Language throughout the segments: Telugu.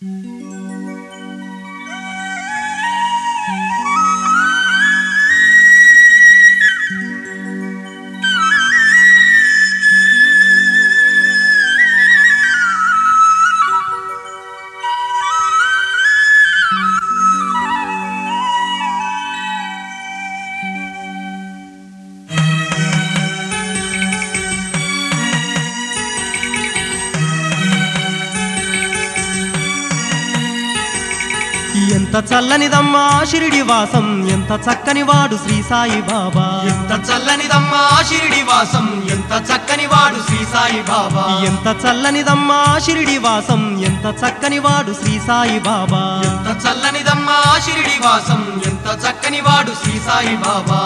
ఎంత చల్లనిదమ్మా షిరిడి వాసం ఎంత చక్కని వాడు శ్రీ సాయి బాబా ఎంత చల్లనిదమ్మా షిరిడి వాసం ఎంత చక్కని వాడు శ్రీ సాయి బాబా ఎంత చల్లనిదమ్మా షిరిడి వాసం ఎంత చక్కని వాడు శ్రీ సాయి బాబా ఎంత చల్లనిదమ్మా షిరిడి వాసం ఎంత చక్కని వాడు శ్రీ సాయి బాబా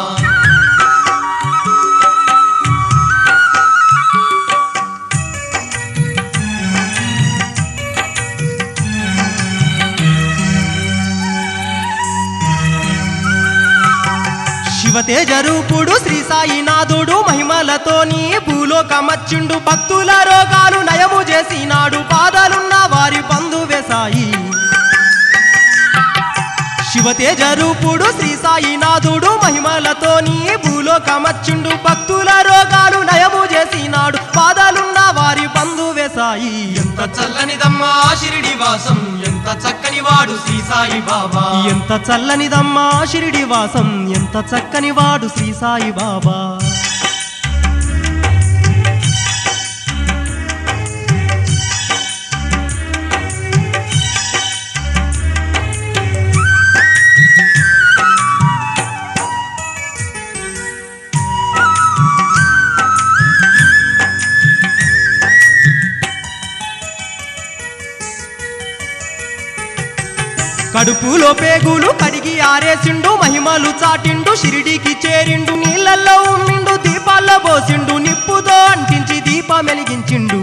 శివతేజ రూపుడు శ్రీ సాయినాథుడు మహిమలతోని భూలోకమచ్చుండు భక్తుల రోగాలు నయము చేసినాడు పాదాలున్న వారి బంధువే సాయి శివతేజ రూపుడు శ్రీ సాయినాథుడు మహిమలతోని భూలోకమచ్చుండు భక్తుల రోగాలు నయము చేసినాడు పాదాలున్న వారి బంధువే సాయి ఎంత చల్లనిదమ్మా షిరిడి వాసం ఎంత చక్కని వాడు శ్రీ సాయి బాబా ఎంత చల్లనిదమ్మా షిరిడి వాసం ఎంత చక్కని వాడు శ్రీ సాయి బాబా కడుపులో పేగులు కడిగి ఆరేసిండు మహిమలు చాటిండు షిరిడికి చేరిండు నీళ్ళల్లో ఉమ్మిండు దీపాల్లో పోసిండు నిప్పుతో అంటించి దీపం వెలిగించిండు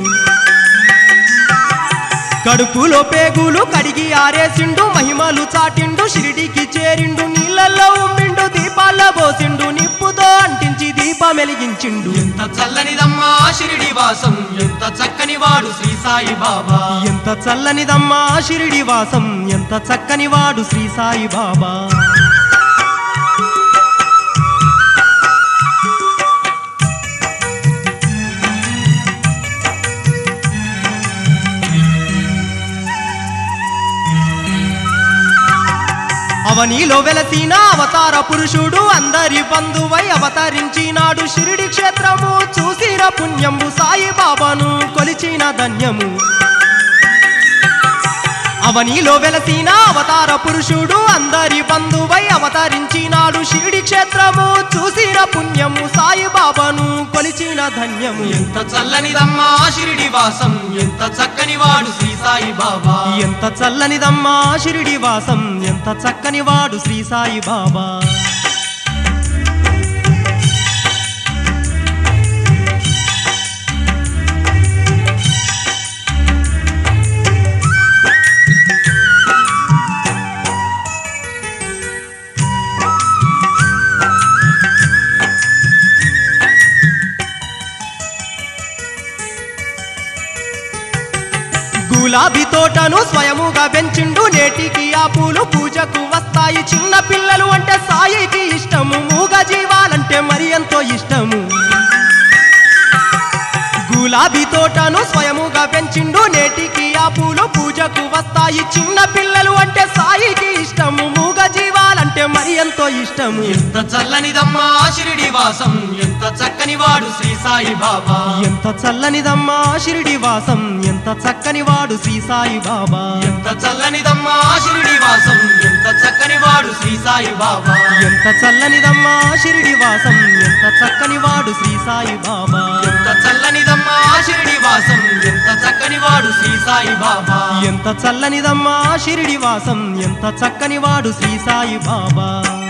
కడుపులో పేగులు కడిగి ఆరేసిండు మహిమలు చాటిండు షిరిడికి చేరిండు నీళ్ళల్లో ఉమ్మిండు దీపాల్లో పోసిండు నిప్పుతో అంటించి దీపం వెలిగించిండు ఎంత చల్లనిదమ్మా షిరిడి వాసం ఎంత చక్కని వాడు శ్రీ సాయి బాబా ఎంత చల్లనిదమ్మా షిరిడి వాసం ఎంత చక్కని వాడు శ్రీ సాయి బాబా అవనిలో వెలసిన అవతార పురుషుడు అందరి బంధువై అవతరించినాడు షిరిడి క్షేత్రము చూసిన పుణ్యము సాయి బాబాను కొలిచిన ధన్యము అవనిలో వెలసిన అవతార పురుషుడు అందరి బంధువై అవతరించినాడు షిరిడి క్షేత్రము చూసిన పుణ్యము సాయి బాబాను కొలిచిన ధన్యము ఎంత చల్లనిదమ్మా షిరిడి వాసం ఎంత చక్కని వాడు శ్రీ సాయి బాబా ఎంత చల్లనిదమ్మా షిరిడి వాసం ఎంత చక్కని వాడు శ్రీ సాయి బాబా గులాబీ తోటను స్వయముగా పెంచిండు నేటికి ఆ పూలు పూజకు వస్తాయి చిన్న పిల్లలు అంటే సాయికి ఇష్టము మూగ జీవాలంటే మరి ఎంతో ఇష్టము గులాబీ తోటను స్వయముగా పెంచిండు నేటికి ఆ పూలు పూజకు వస్తాయి చిన్న పిల్లలు అంటే సాయికి ఇష్టము మూగ జీవాలంటే మరి ఎంతో ఇష్టము ఎంత చల్లనిదమ్మా షిరిడి వాసం ఎంత చక్కని వాడు శ్రీ సాయి బాబా ఎంత చల్లనిదమ్మా షిరిడి వాసం ఎంత చక్కని వాడు శ్రీ సాయి బాబా ఎంత చల్లనిదమ్మా షిరిడి వాసం ఎంత చక్కని వాడు శ్రీ సాయి బాబా ఎంత చల్లనిదమ్మా షిరిడి వాసం ఎంత చక్కని వాడు శ్రీ సాయి బాబా ఎంత చల్లనిదమ్మా షిరిడి వాసం ఎంత చక్కని వాడు శ్రీ సాయి బాబా ఎంత చల్లనిదమ్మా షిరిడి వాసం ఎంత చక్కని వాడు శ్రీ సాయి బాబా